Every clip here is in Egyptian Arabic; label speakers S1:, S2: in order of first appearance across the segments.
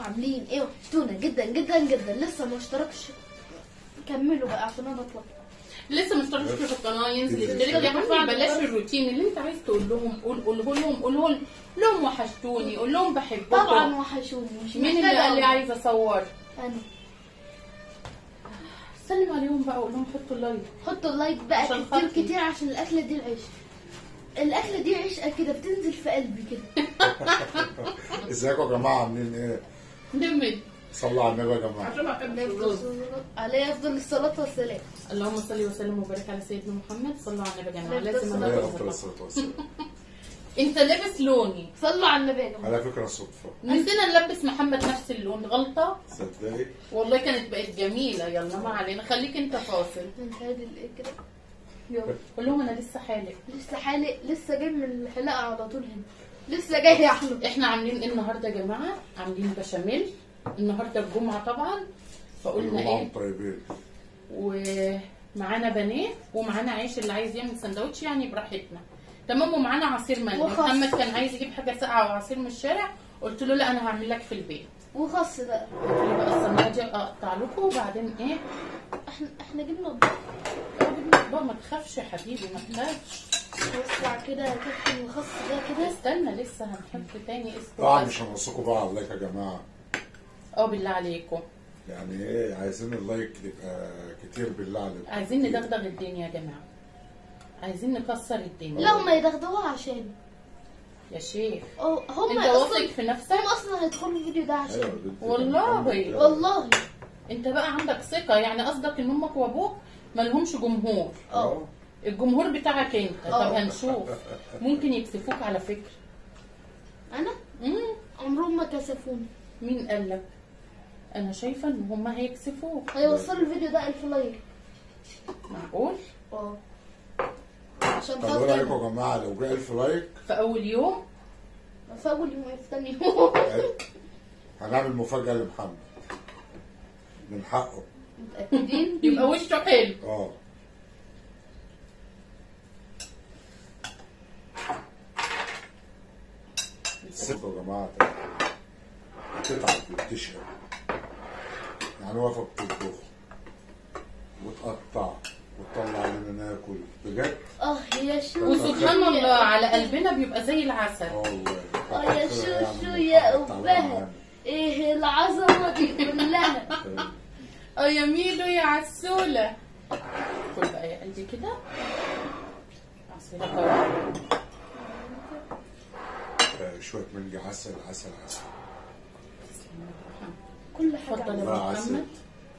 S1: عاملين ايه وحشتونا جدا جدا جدا لسه ما اشتركش كملوا بقى عشان انا اطلع
S2: لسه ما اشتركتش في القناه ينزل
S3: ينزل
S2: يشترك يا
S1: يشترك.
S2: حبيبي بلاش الروتين اللي انت عايز تقول لهم قول قوله لهم قول لهم لهم وحشتوني قول لهم بحبكم
S1: طبعا وحشوني مش
S2: مين اللي
S1: محتاجة
S2: قال لي
S1: أقول.
S2: عايزه اصور
S1: انا
S2: سلم عليهم بقى قول لهم حطوا اللايك
S1: حطوا اللايك بقى
S2: عشان
S1: كتير
S2: خاطري.
S1: كتير عشان الاكله دي العيش الاكله دي عشقه كده بتنزل في قلبي كده
S3: ازيكم يا جماعه عاملين ايه؟
S2: دمد
S3: صلوا على النبي يا جماعه
S2: عشان ما بحبش الرز
S1: عليه افضل الصلاه والسلام
S2: اللهم صل وسلم وبارك على سيدنا محمد صلوا على النبي يا جماعه
S1: عليه
S2: لازم
S1: الصلاة
S3: عليه
S2: انا
S3: افضل الصلاه والسلام
S2: انت لابس لوني
S1: صلوا على النبي يا جماعه
S3: على فكره صدفه
S2: نسينا نلبس محمد نفس اللون غلطه
S3: صدقي
S2: والله كانت بقت جميله يلا ما علينا خليك انت فاصل
S1: من هادي الايه كده يلا
S2: قول لهم انا لسه حالق
S1: لسه حالق لسه جاي من الحلاقه على طول هنا لسه جاي يا احمد
S2: احنا عاملين ايه النهارده يا جماعه عاملين بشاميل النهارده الجمعه طبعا فقلنا
S3: كل
S2: ايه
S3: طيبين
S2: ومعانا بانيه ومعانا عيش اللي عايز يعمل سندوتش يعني براحتنا تمام ومعانا عصير مانجا
S1: وخس.
S2: محمد كان عايز يجيب حاجه ساقعه وعصير من الشارع قلت له لا انا هعمل لك في البيت
S1: وخس بقى
S2: قلت له بقى الصينيه دي اقطع لكم وبعدين ايه
S1: احنا احنا جبنا اطباق
S2: بقى ما تخافش يا حبيبي ما تخافش
S1: وسع كده كابتن الخس ده كده
S2: استنى لسه هنحط تاني
S3: طبعا
S2: اسمه
S3: مش هنوصيكم بقى على اللايك يا جماعه
S2: اه بالله عليكم
S3: يعني ايه عايزين اللايك يبقى كتير بالله عليكم
S2: عايزين ندغدغ الدنيا يا جماعه عايزين نكسر الدنيا
S1: لا هما يدغدغوها عشان
S2: يا شيخ
S1: اه هم
S2: انت
S1: اصلا
S2: واثق في نفسك
S1: هم اصلا هيدخلوا الفيديو ده
S3: ايوه
S1: عشان
S3: يا بنتي.
S2: والله.
S1: والله
S2: انت بقى عندك ثقه يعني قصدك ان امك وابوك ما لهمش جمهور
S1: اه
S2: الجمهور بتاعك انت طب
S1: اه.
S2: هنشوف ممكن يكسفوك على فكره
S1: انا
S2: مم.
S1: عمرهم ما كسفوني
S2: مين قال لك انا شايفه ان هم هيكسفوك
S1: هيوصلوا الفيديو ده 1000 لايك
S2: معقول
S1: اه عشان
S3: طب ايه رايكم
S1: خاطر
S3: يا جماعه لو جه 1000 لايك
S2: في اول يوم
S1: في اول يوم في تاني يوم
S3: هنعمل مفاجاه لمحمد من حقه
S1: متاكدين
S2: يبقى وشه حلو
S3: اه الست يا جماعه بتتعب وبتشقى يعني واقفه بتطبخ وتقطع وتطلع علينا ناكل بجد
S1: اه يا شو
S2: وسبحان الله على قلبنا بيبقى زي العسل
S3: اه والله
S1: اه يا شوشو يا أبها ايه العظمه دي كلها
S2: اه يا ميلو يا عسوله كل بقى يا قلبي كده عصير كوارع
S3: شويه مانجا عسل عسل عسل
S1: كل حاجه
S2: اتفضل يا
S3: الله
S2: أبو
S3: عسل.
S2: محمد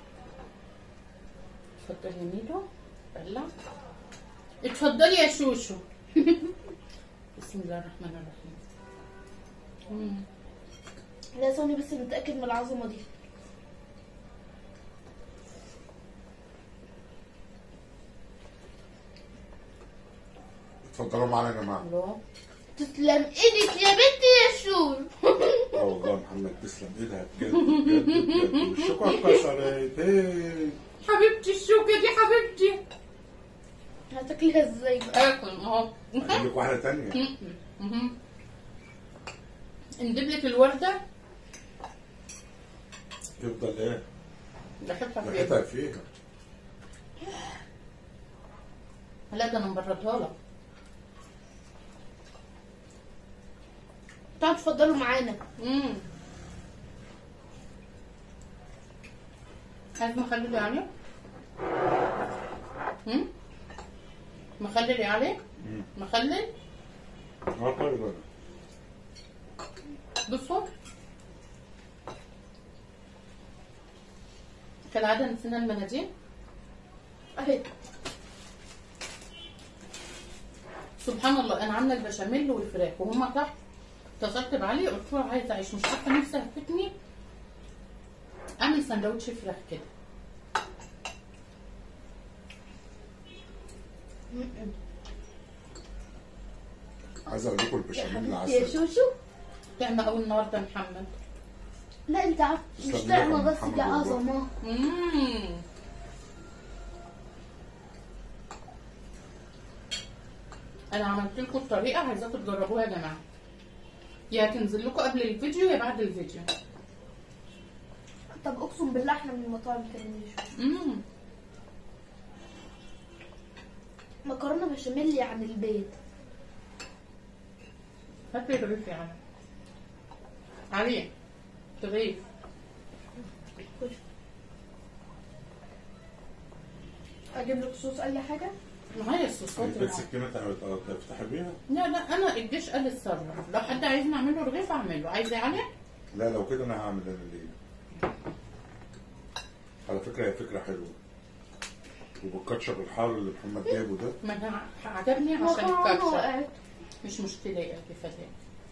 S2: اتفضل يا ميلو بلع اتفضلي يا شوشو بسم الله الرحمن الرحيم مم.
S1: لا ثاني بس نتاكد من العظمه دي
S3: اتفضلوا معانا يا جماعه
S2: الله
S1: تسلم ايدك يا بنتي يا شور
S3: اه والله محمد تسلم ايدها بجد بجد بجد والشوكه اتكسرت ايه
S2: حبيبتي الشوكه دي حبيبتي
S1: هتاكليها ازاي بقى
S2: اكل اهو
S3: اجيب لك واحده تانية
S2: مهم. ندب لك الورده
S3: تفضل ايه
S2: ريحتها فيها
S3: ريحتها فيها
S2: لا ده انا مبردها لك
S1: تعالوا تفضلوا معانا
S2: امم عايز مخلل يعني؟ امم مخلل يعني؟
S3: مم.
S2: مخلل
S3: اه طيب
S2: بصوا كالعادة نسينا المناديل
S1: اهي
S2: سبحان الله انا عامله البشاميل والفراخ وهما تحت اتصلت بعلي قلت له عايزه اعيش مش عارفه نفسي هفتني اعمل سندوتش فراخ كده
S3: عايز اقول لكم
S1: يا
S3: البشاميل
S1: حبيبتي يا
S3: عسل
S1: شوشو
S2: طعمه قوي النهارده يا محمد
S1: لا انت عارف مش
S3: تسلم
S1: طعمه
S3: لكم
S1: بس
S3: محمد
S1: دي
S3: والله.
S1: عظمه
S2: امم انا عملت لكم الطريقه عايزاكم تجربوها يا جماعه يا هتنزل لكم قبل الفيديو يا بعد الفيديو
S1: طب اقسم بالله احنا من المطاعم كده بنشوف
S2: امم
S1: مكرونه بشاميل عن البيت
S2: هات لي رغيف يا علي علي رغيف
S1: اجيب لك صوص اي حاجه
S2: معايا الصوصات
S3: البيت
S2: اللي
S3: سكينة تع- تفتحي بيها؟
S2: لا لا انا الجيش قال اتصرف لو حد عايزني اعمل له رغيف اعمله عايز ايه علي
S3: لا لو كده انا هعمل انا ليه على فكرة هي فكرة حلوة وبالكاتشب الحار اللي محمد جابه ده
S2: ما انا عجبني عشان
S1: مكرونه
S2: الكاتشب
S1: وقعت
S2: مش مشكله يا قلبي فتاه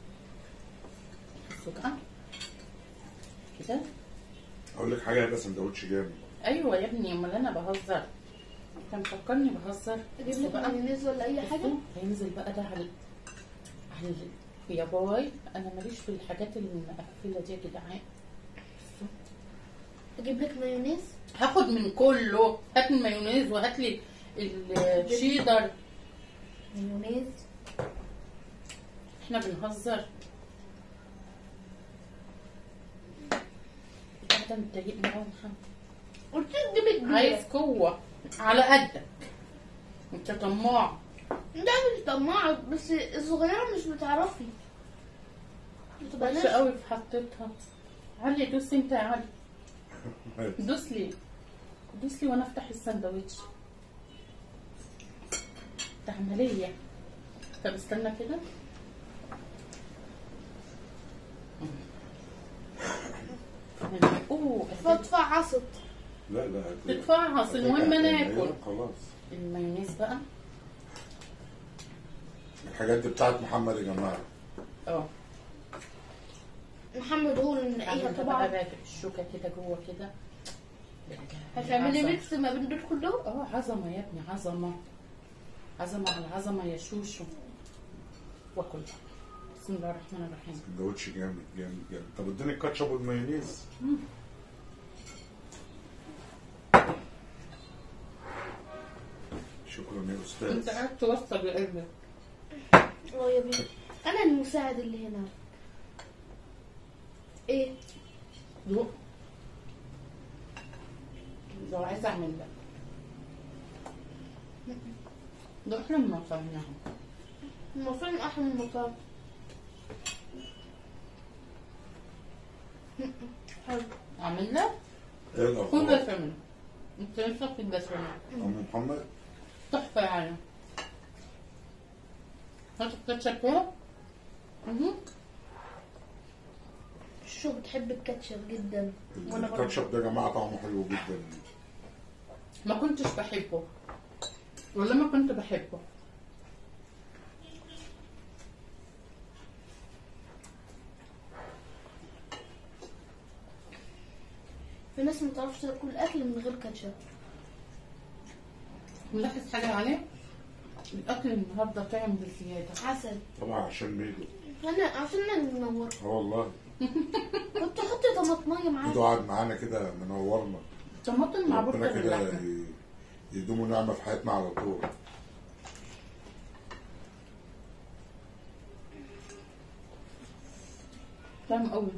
S2: بصوا بقى كده
S3: اقول لك حاجة هيبقى سندوتش جامد
S2: ايوه يا ابني امال انا بهزر انت مفكرني بهزر
S1: اجيب
S2: بصوا
S1: لك
S2: بقى
S1: مايونيز ولا اي حاجه
S2: بصوا، هينزل بقى ده على على ال- يا باي انا ماليش في الحاجات المقفله دي يا جدعان بصوا.
S1: اجيب لك مايونيز
S2: هاخد من كله هات المايونيز وهات لي الشيدر
S1: مايونيز
S2: احنا بنهزر انت متضايقني قوي محمد
S1: قلت لك جيب كبير
S2: عايز قوه على قدك انت طماع
S1: ده مش طماعة بس الصغيرة مش بتعرفي بتبقى
S2: وحشه
S1: ناشفة.
S2: قوي في حطيتها علي دوس انت يا علي دوس لي دوس لي وانا افتح السندوتش ده عمليه طب استنى كده اوه
S1: فاتفعصت
S3: لا لا
S2: تتفعص المهم انا اكل
S3: خلاص
S2: المايونيز بقى
S3: الحاجات دي بتاعت محمد يا جماعة
S2: اه
S1: محمد هو اللي منقيها
S2: عامل
S1: طبعا
S2: بقى الشوكه كده جوه كده
S1: هتعملي
S2: عظمة.
S1: ميكس ما بين دول كلهم
S2: اه عظمه يا ابني عظمه عظمه على عظمه يا شوشو واكل بسم الله الرحمن الرحيم
S3: سندوتش جامد جامد جامد طب اديني الكاتشب والمايونيز شكرا يا
S2: انت
S3: استاذ
S2: قاعد توصل لقلبك
S1: اه يا بنتي انا المساعد اللي هنا ايه
S2: دوق لو عايز اعمل ده ده احنا من مطعمنا
S1: المفروض احلى من المطاعم حلو
S2: اعمل ده
S3: ايه
S2: كل
S3: الاخبار
S2: بشاميل انت نفسك في البشاميل
S3: ام محمد
S2: تحفه يعني هات الكاتشب كده مهم.
S1: شو بتحب الكاتشب جدا وانا برضه
S3: الكاتشب ده يا جماعه طعمه حلو جدا
S2: ما كنتش بحبه ولا ما كنت بحبه
S1: في ناس ما تعرفش تاكل اكل من غير كاتشب
S2: ملاحظ حاجه عليه الاكل النهارده طعم بزياده
S1: عسل
S3: طبعا عشان ميدو
S1: انا عشان انا منور
S3: اه والله
S1: كنت احط طماطميه معايا
S3: ميدو قعد معانا كده منورنا
S2: طماطم مع
S3: ربنا
S2: برجر
S3: كده
S2: اللحمه
S3: ي- يدوموا نعمه في حياتنا على طول
S2: طعم قوي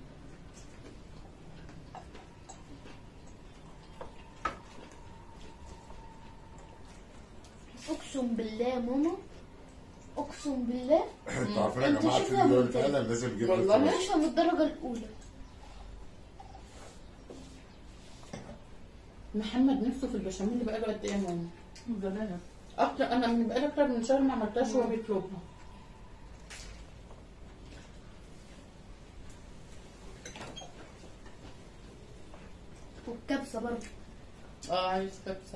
S1: اقسم بالله يا ماما اقسم بالله
S3: انتوا عارفين يا
S1: انت
S3: جماعه
S1: شايفها
S3: الفيديو ده
S1: ممتاز.
S3: فعلا لازم جدا
S2: والله؟
S1: ناشفه من الدرجه الاولى
S2: محمد نفسه في البشاميل بقاله قد ايه يا ماما؟ زمان اكتر انا من بقالي اكتر من شهر ما عملتهاش وهو بيطلبها
S1: والكبسه برضه
S2: اه عايز كبسه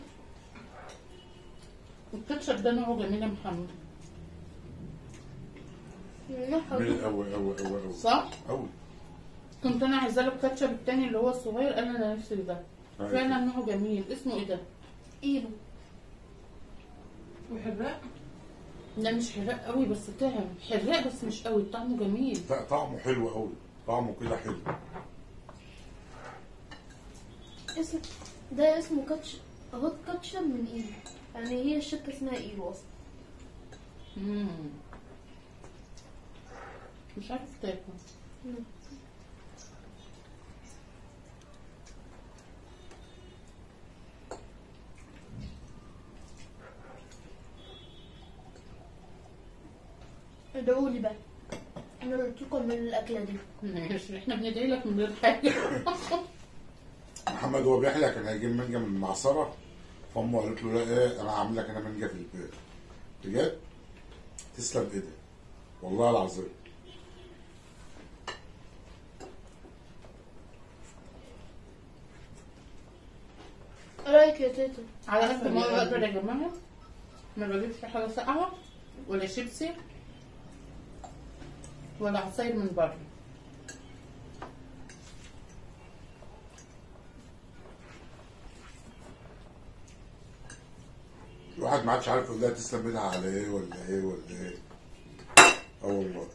S2: الكاتشب ده نوعه جميل يا محمد
S1: نوعها
S3: جميل قوي قوي قوي قوي
S2: صح؟
S3: قوي
S2: كنت انا عايزه له الكاتشب التاني اللي هو الصغير قال انا نفسي في ده
S3: أيوة.
S2: فعلا نوعه جميل اسمه ايه ده؟
S1: ايده
S2: وحراق لا مش حراق قوي بس طعم حراق بس مش قوي طعمه جميل
S3: لا طعمه حلو قوي طعمه كده حلو
S1: اسم ده اسمه كاتش اهو كاتشب من ايده يعني هي الشركه اسمها ايده اصلا
S2: مم. مش عارف تاكل
S1: ادعوا لي بقى انا قلت لكم من الاكله دي
S2: ماشي احنا بندعي لك من غير حاجه
S3: محمد هو بيحلى كان هيجيب منجا من المعصره فامه قالت له لا ايه انا هعمل لك انا منجا في البيت بجد تسلم ايدك والله العظيم
S1: ايه رايك يا تيتا
S2: على قد ما بقدر يا جماعه ما بجيبش حاجه ساقعه ولا شيبسي ولا عصير من بره
S3: الواحد ما عادش عارف يقول لها تسلم ايدها على ايه ولا ايه ولا ايه اه والله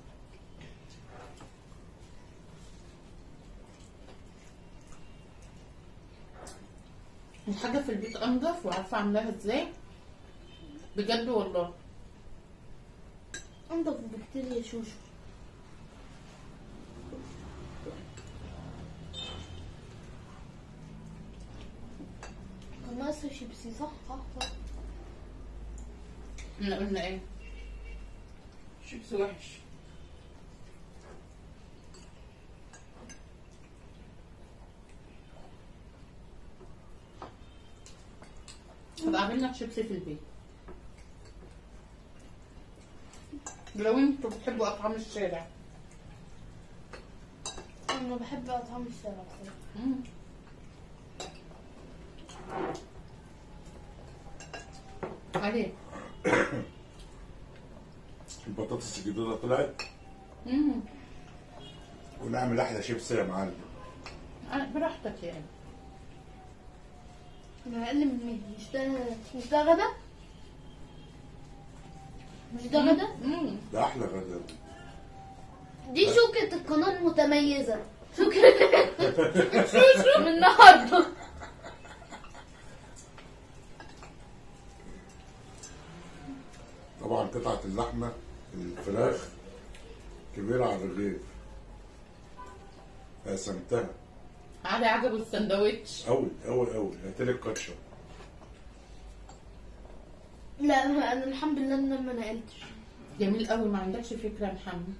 S2: الحاجه في البيت انضف وعارفه اعملها ازاي بجد والله
S1: انضف بكتير يا شوشو كان ناقص شيبسي صح صح صح
S2: احنا قلنا ايه شيبس وحش هبقى اعمل لك شيبسي في البيت لو انتوا بتحبوا اطعام الشارع
S1: انا بحب اطعم الشارع بصراحه
S2: مم. عليه
S3: البطاطس الجديده طلعت
S2: مم.
S3: ونعمل احلى شيبسي يا معلم
S2: آه، براحتك يعني
S1: انا اقل من مين مش ده مش ده غدا مش ده غدا
S2: مم.
S3: ده احلى غدا
S1: دي شوكة القناة المتميزة شوكة شوشو من النهاردة
S3: طبعا قطعه اللحمه الفراخ كبيره على الرغيف قسمتها
S2: علي عجبه السندوتش
S3: قوي قوي قوي هات لي الكاتشب
S1: لا انا الحمد لله ان أنا ما نقلتش
S2: جميل قوي ما عندكش فكره يا محمد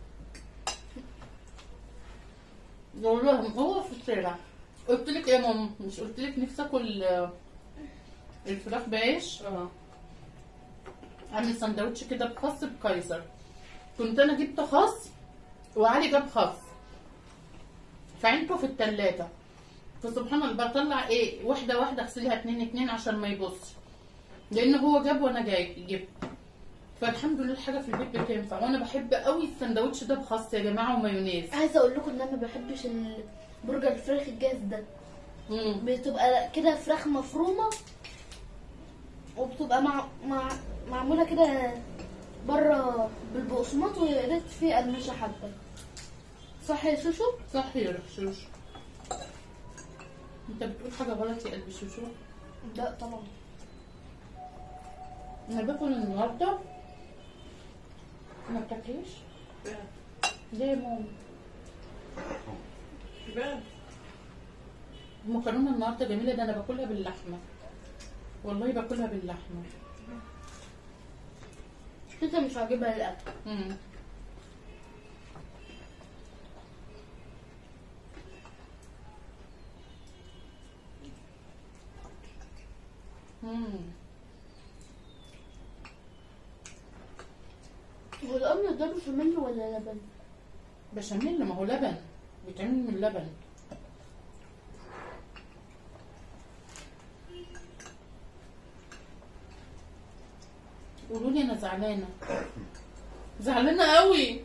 S2: والله هو في الشارع قلت لك ايه يا ماما مش قلت لك نفسي اكل آه، الفراخ بعيش اه عامل سندوتش كده بخس بكايزر كنت انا جبت خس وعلي جاب خس فعينته في التلاجة فسبحان الله بطلع ايه واحده واحده اغسلها اتنين اتنين عشان ما يبصش لان هو جاب وانا جاي جبت فالحمد لله الحاجه في البيت بتنفع وانا بحب قوي السندوتش ده بخس يا جماعه ومايونيز
S1: عايزة اقول لكم ان انا ما بحبش البرجر الفراخ الجاهز ده
S2: مم.
S1: بتبقى كده فراخ مفرومة وبتبقى مع... مع... معمولة كده بره بالبقسماط ويا ريت فيه قرمشة حبة صح يا شوشو؟
S2: صح يا رشوش انت بتقول حاجه غلط يا قلبي شوشو
S1: لا طبعا
S2: انا باكل النهارده ما بتاكليش ليه يا ماما المكرونه النهارده جميله ده انا باكلها باللحمه والله باكلها باللحمه
S1: تيتا مش عاجبها الاكل
S2: مم. مم.
S1: هو الأمر ده بشاميل ولا لبن؟
S2: بشاميل ما هو لبن بيتعمل من اللبن قولوا لي انا زعلانه زعلانه قوي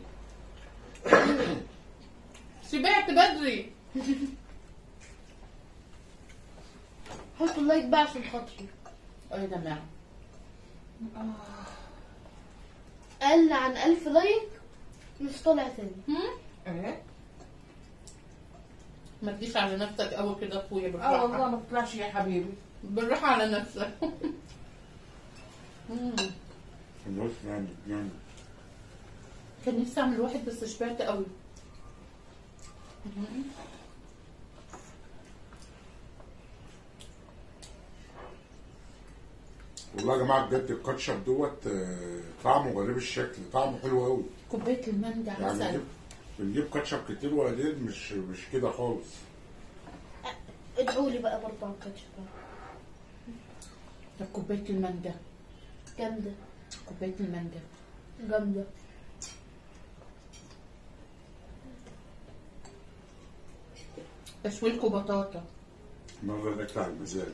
S2: شبعت بدري
S1: حطوا اللايك بقى عشان خاطري
S2: اه يا جماعه
S1: أقل عن ألف لايك مش طالع تاني
S2: هم؟
S4: ايه
S2: ما تجيش على نفسك قوي كده يا اخويا
S4: اه والله
S2: بالراحه
S4: ما تطلعش يا حبيبي
S2: بالراحه على نفسك مم.
S3: النص نعمل نعمل
S2: كان نفسي اعمل واحد بس شبعت قوي مم.
S3: والله يا جماعه بجد الكاتشب دوت آه، طعمه غريب الشكل طعمه حلو قوي
S2: كوبايه المانجا
S3: يعني
S2: عسل
S3: بنجيب بنجيب كاتشب كتير وقليل مش مش كده خالص
S1: ادعوا لي بقى برضه على الكاتشب
S2: طب كوبايه المانجا
S1: جامده
S2: كوبايه المانجا
S1: جامده
S2: تشويلكوا بطاطا
S3: النهارده الاكل على المزاج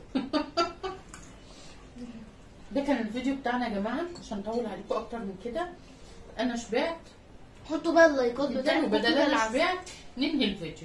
S2: ده كان الفيديو بتاعنا يا جماعه عشان نطول عليكم اكتر من كده انا شبعت
S1: حطوا بقى اللايكات
S2: بدل
S1: بتاعتكم
S2: بدل
S1: كده
S2: انا
S1: العسل.
S2: شبعت ننهي الفيديو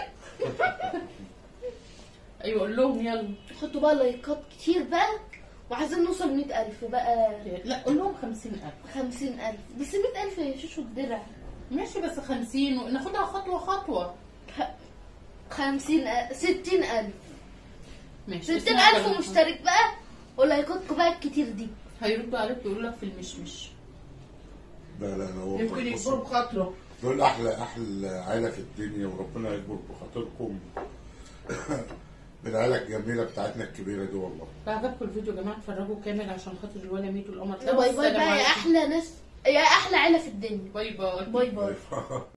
S2: ايوه قول لهم يلا
S1: حطوا بقى لايكات كتير بقى وعايزين نوصل مئة ألف بقى
S2: لا قول لهم 50000
S1: خمسين ألف بس مئة ألف يا شوشو الدرع
S2: ماشي بس 50 وناخدها خطوه خطوه
S1: خمسين ألف ستين ألف
S2: ماشي
S1: ستين
S2: اسمعوا
S1: ألف
S2: كلامهم.
S1: مشترك بقى ولايكاتكم بقى الكتير دي
S2: هيردوا عليك ويقولوا لك في المشمش
S3: لا لا لا هو
S2: يمكن
S3: بص-
S2: يكبروا بخاطره
S3: دول احلى احلى عيله في الدنيا وربنا يكبر بخاطركم بالعيله الجميله بتاعتنا الكبيره دي والله
S2: لو عجبكم الفيديو يا جماعه اتفرجوا كامل عشان خاطر الولا ميت والقمر
S1: باي باي بقى يا أحلى ناس يا أحلى عيلة في الدنيا
S2: باي باي
S1: باي باي